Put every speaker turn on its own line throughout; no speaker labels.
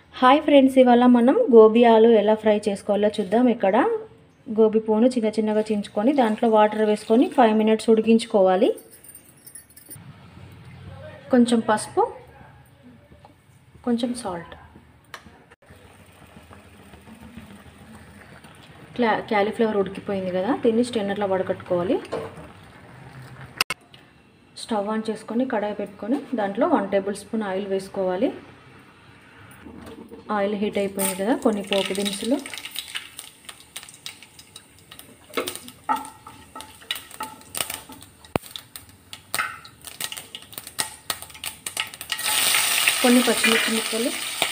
hi friends ఇవాళ మనం గోబీ ఆలు ఎలా ఫ్రై చేసుకోవాలో చూద్దాం ఇక్కడ గోబీ పువ్వును చిన్న చిన్నగా చించుకొని దాంట్లో వాటర్ వేసుకొని ఫైవ్ మినిట్స్ ఉడికించుకోవాలి కొంచెం పసుపు కొంచెం సాల్ట్ క్లా క్యాలీఫ్లవర్ ఉడికిపోయింది కదా దీన్ని స్టెన్నర్లో వడకట్టుకోవాలి స్టవ్ ఆన్ చేసుకొని కడాయి పెట్టుకొని దాంట్లో వన్ టేబుల్ స్పూన్ ఆయిల్ వేసుకోవాలి ఆయిల్ హీట్ అయిపోయింది కదా కొన్ని పోపు దినుసులు కొన్ని పచ్చిమిర్చి ముక్కలు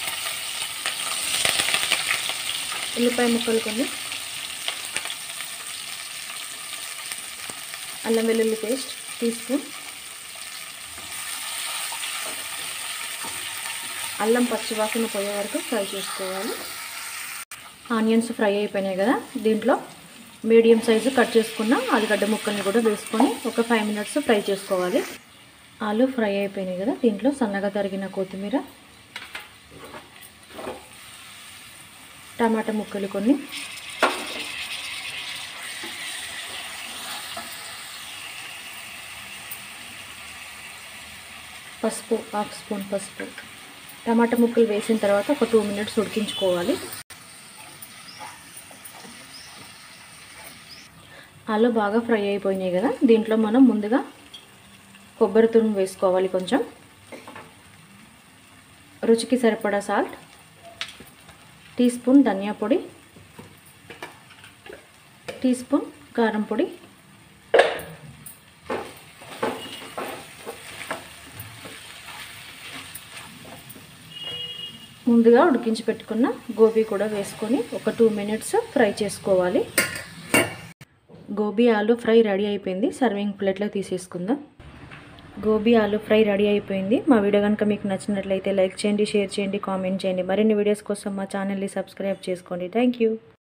ఉల్లిపాయ ముక్కలు కొన్ని అల్లం వెల్లుల్లి పేస్ట్ టీ స్పూన్ అల్లం పచ్చివాసన పోయే వరకు ఫ్రై చేసుకోవాలి ఆనియన్స్ ఫ్రై అయిపోయినాయి కదా దీంట్లో మీడియం సైజు కట్ చేసుకున్న ఆలుగడ్డ ముక్కల్ని కూడా వేసుకొని ఒక ఫైవ్ మినిట్స్ ఫ్రై చేసుకోవాలి ఆలు ఫ్రై అయిపోయినాయి కదా దీంట్లో సన్నగా తరిగిన కొత్తిమీర టమాటా ముక్కలు కొన్ని పసుపు హాఫ్ స్పూన్ పసుపు టమాటా ముక్కలు వేసిన తర్వాత ఒక టూ మినిట్స్ ఉడికించుకోవాలి ఆలు బాగా ఫ్రై అయిపోయినాయి కదా దీంట్లో మనం ముందుగా కొబ్బరి తురుము వేసుకోవాలి కొంచెం రుచికి సరిపడా సాల్ట్ టీ స్పూన్ ధనియా పొడి టీ స్పూన్ కారం పొడి ముందుగా ఉడికించి పెట్టుకున్న గోబీ కూడా వేసుకొని ఒక టూ మినిట్స్ ఫ్రై చేసుకోవాలి గోబీ ఆలు ఫ్రై రెడీ అయిపోయింది సర్వింగ్ ప్లేట్లో తీసేసుకుందాం గోబీ ఆలు ఫ్రై రెడీ అయిపోయింది మా వీడియో కనుక మీకు నచ్చినట్లయితే లైక్ చేయండి షేర్ చేయండి కామెంట్ చేయండి మరిన్ని వీడియోస్ కోసం మా ఛానల్ని సబ్స్క్రైబ్ చేసుకోండి థ్యాంక్ యూ